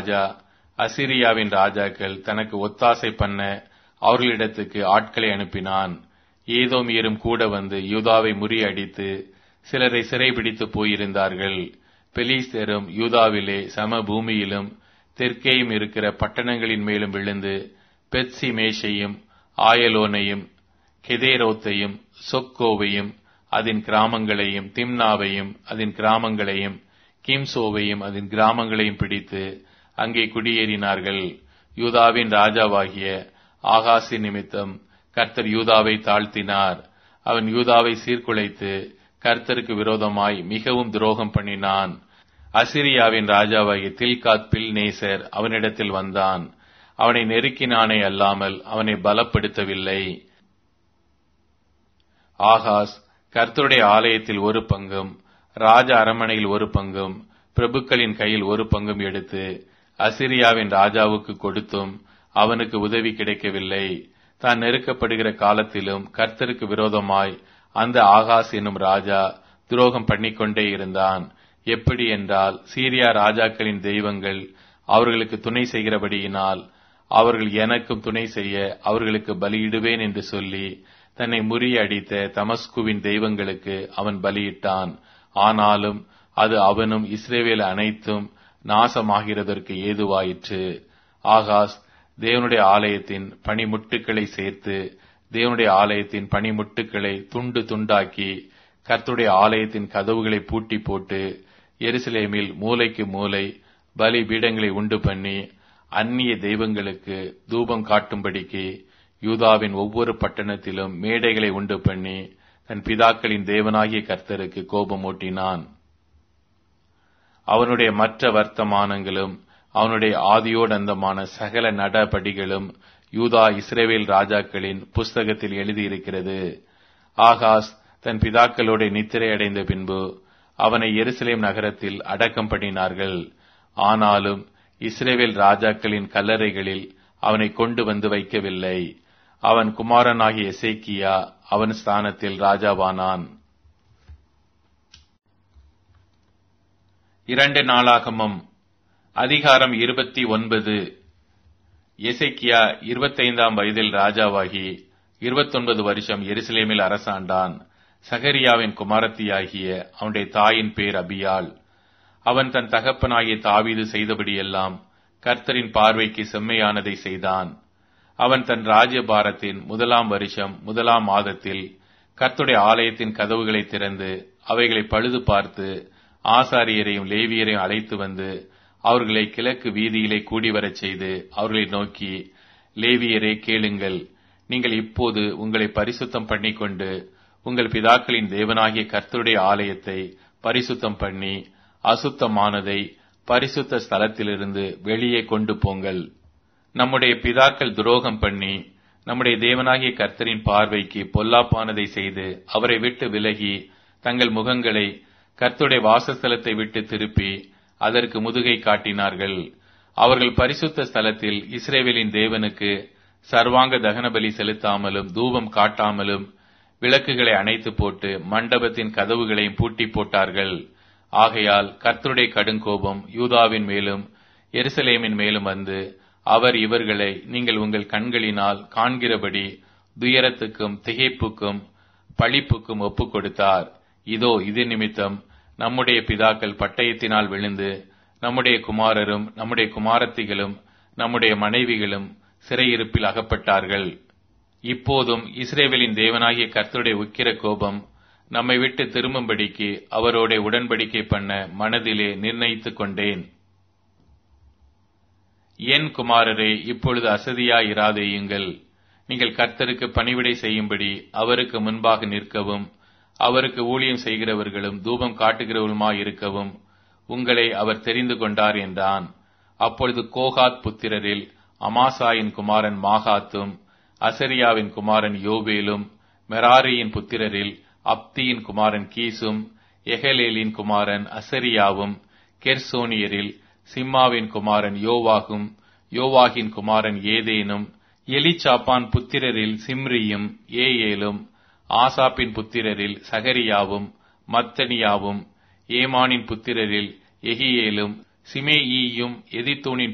ராஜா அசிரியாவின் ராஜாக்கள் தனக்கு ஒத்தாசை பண்ண அவர்களிடத்துக்கு ஆட்களை அனுப்பினான் ஏதோமியரும் கூட வந்து யூதாவை முறியடித்து சிலரை சிறைபிடித்து போயிருந்தார்கள் பெலிஸ்தரும் யூதாவிலே சம பூமியிலும் தெற்கேயும் இருக்கிற பட்டணங்களின் மேலும் விழுந்து பெட்சி மேஷையும் ஆயலோனையும் கெதேரோத்தையும் சொக்கோவையும் அதன் கிராமங்களையும் திம்னாவையும் அதன் கிராமங்களையும் கிம்சோவையும் அதன் கிராமங்களையும் பிடித்து அங்கே குடியேறினார்கள் யூதாவின் ராஜாவாகிய ஆகாசி நிமித்தம் கர்த்தர் யூதாவை தாழ்த்தினார் அவன் யூதாவை சீர்குலைத்து கர்த்தருக்கு விரோதமாய் மிகவும் துரோகம் பண்ணினான் அசிரியாவின் ராஜாவாகிய தில்காத் பில் நேசர் அவனிடத்தில் வந்தான் அவனை நெருக்கினானே அல்லாமல் அவனை பலப்படுத்தவில்லை ஆகாஸ் கர்த்தருடைய ஆலயத்தில் ஒரு பங்கும் ராஜ அரமனையில் ஒரு பங்கும் பிரபுக்களின் கையில் ஒரு பங்கும் எடுத்து அசிரியாவின் ராஜாவுக்கு கொடுத்தும் அவனுக்கு உதவி கிடைக்கவில்லை தான் நெருக்கப்படுகிற காலத்திலும் கர்த்தருக்கு விரோதமாய் அந்த ஆகாஸ் என்னும் ராஜா துரோகம் பண்ணிக்கொண்டே இருந்தான் எப்படி என்றால் சீரியா ராஜாக்களின் தெய்வங்கள் அவர்களுக்கு துணை செய்கிறபடியினால் அவர்கள் எனக்கும் துணை செய்ய அவர்களுக்கு பலியிடுவேன் என்று சொல்லி தன்னை முறியடித்த தமஸ்குவின் தெய்வங்களுக்கு அவன் பலியிட்டான் ஆனாலும் அது அவனும் இஸ்ரேவேல் அனைத்தும் நாசமாகிறதற்கு ஏதுவாயிற்று ஆகாஸ் தேவனுடைய ஆலயத்தின் பனிமுட்டுக்களை சேர்த்து தேவனுடைய ஆலயத்தின் பனிமுட்டுக்களை துண்டு துண்டாக்கி கர்த்துடைய ஆலயத்தின் கதவுகளை பூட்டி போட்டு எருசலேமில் மூலைக்கு மூலை பலி பீடங்களை உண்டு பண்ணி அந்நிய தெய்வங்களுக்கு தூபம் காட்டும்படிக்கு யூதாவின் ஒவ்வொரு பட்டணத்திலும் மேடைகளை உண்டு பண்ணி தன் பிதாக்களின் தேவனாகிய கர்த்தருக்கு கோபமூட்டினான் அவனுடைய மற்ற வர்த்தமானங்களும் அவனுடைய ஆதியோடந்தமான சகல நடபடிகளும் யூதா இஸ்ரேவேல் ராஜாக்களின் புஸ்தகத்தில் எழுதியிருக்கிறது ஆகாஸ் தன் பிதாக்களோட நித்திரை அடைந்த பின்பு அவனை எருசலேம் நகரத்தில் அடக்கம் பண்ணினார்கள் ஆனாலும் இஸ்ரேவேல் ராஜாக்களின் கல்லறைகளில் அவனை கொண்டு வந்து வைக்கவில்லை அவன் குமாரனாகிய எசேக்கியா அவன் ஸ்தானத்தில் ராஜாவானான் இரண்டு நாளாகமம் அதிகாரம் இருபத்தி ஒன்பது எசேக்கியா இருபத்தைந்தாம் வயதில் ராஜாவாகி இருபத்தொன்பது வருஷம் எருசலேமில் அரசாண்டான் சகரியாவின் குமாரத்தியாகிய அவனுடைய தாயின் பேர் அபியாள் அவன் தன் தகப்பனாகிய தாவீது செய்தபடியெல்லாம் கர்த்தரின் பார்வைக்கு செம்மையானதை செய்தான் அவன் தன் ராஜ்யபாரத்தின் முதலாம் வருஷம் முதலாம் மாதத்தில் கர்த்துடைய ஆலயத்தின் கதவுகளை திறந்து அவைகளை பழுது பார்த்து ஆசாரியரையும் லேவியரையும் அழைத்து வந்து அவர்களை கிழக்கு வீதியிலே கூடி வரச் செய்து அவர்களை நோக்கி லேவியரே கேளுங்கள் நீங்கள் இப்போது உங்களை பரிசுத்தம் பண்ணிக்கொண்டு உங்கள் பிதாக்களின் தேவனாகிய கர்த்தருடைய ஆலயத்தை பரிசுத்தம் பண்ணி அசுத்தமானதை பரிசுத்த ஸ்தலத்திலிருந்து வெளியே கொண்டு போங்கள் நம்முடைய பிதாக்கள் துரோகம் பண்ணி நம்முடைய தேவனாகிய கர்த்தரின் பார்வைக்கு பொல்லாப்பானதை செய்து அவரை விட்டு விலகி தங்கள் முகங்களை கர்த்தருடைய வாசஸ்தலத்தை விட்டு திருப்பி அதற்கு முதுகை காட்டினார்கள் அவர்கள் பரிசுத்த ஸ்தலத்தில் இஸ்ரேவேலின் தேவனுக்கு சர்வாங்க தகன பலி செலுத்தாமலும் தூபம் காட்டாமலும் விளக்குகளை அணைத்து போட்டு மண்டபத்தின் கதவுகளையும் பூட்டி போட்டார்கள் ஆகையால் கர்த்தருடைய கடுங்கோபம் யூதாவின் மேலும் எருசலேமின் மேலும் வந்து அவர் இவர்களை நீங்கள் உங்கள் கண்களினால் காண்கிறபடி துயரத்துக்கும் திகைப்புக்கும் பழிப்புக்கும் ஒப்புக் கொடுத்தார் இதோ இது நிமித்தம் நம்முடைய பிதாக்கள் பட்டயத்தினால் விழுந்து நம்முடைய குமாரரும் நம்முடைய குமாரத்திகளும் நம்முடைய மனைவிகளும் சிறையிருப்பில் அகப்பட்டார்கள் இப்போதும் இஸ்ரேவேலின் தேவனாகிய கர்த்தருடைய உக்கிர கோபம் நம்மை விட்டு திரும்பும்படிக்கு அவரோட உடன்படிக்கை பண்ண மனதிலே நிர்ணயித்துக் கொண்டேன் என் குமாரரே இப்பொழுது அசதியாயிராதேயுங்கள் நீங்கள் கர்த்தருக்கு பணிவிடை செய்யும்படி அவருக்கு முன்பாக நிற்கவும் அவருக்கு ஊழியம் செய்கிறவர்களும் தூபம் காட்டுகிறவருமாய் இருக்கவும் உங்களை அவர் தெரிந்து கொண்டார் என்றான் அப்பொழுது கோகாத் புத்திரரில் அமாசாயின் குமாரன் மாகாத்தும் அசரியாவின் குமாரன் யோவேலும் மெராரியின் புத்திரரில் அப்தியின் குமாரன் கீசும் எஹலேலின் குமாரன் அசரியாவும் கெர்சோனியரில் சிம்மாவின் குமாரன் யோவாகும் யோவாகின் குமாரன் ஏதேனும் எலிச்சாப்பான் புத்திரரில் சிம்ரியும் ஏஏலும் ஆசாப்பின் புத்திரரில் சகரியாவும் மத்தனியாவும் ஏமானின் புத்திரரில் எகியேலும் சிமேயியும் எதித்தூனின்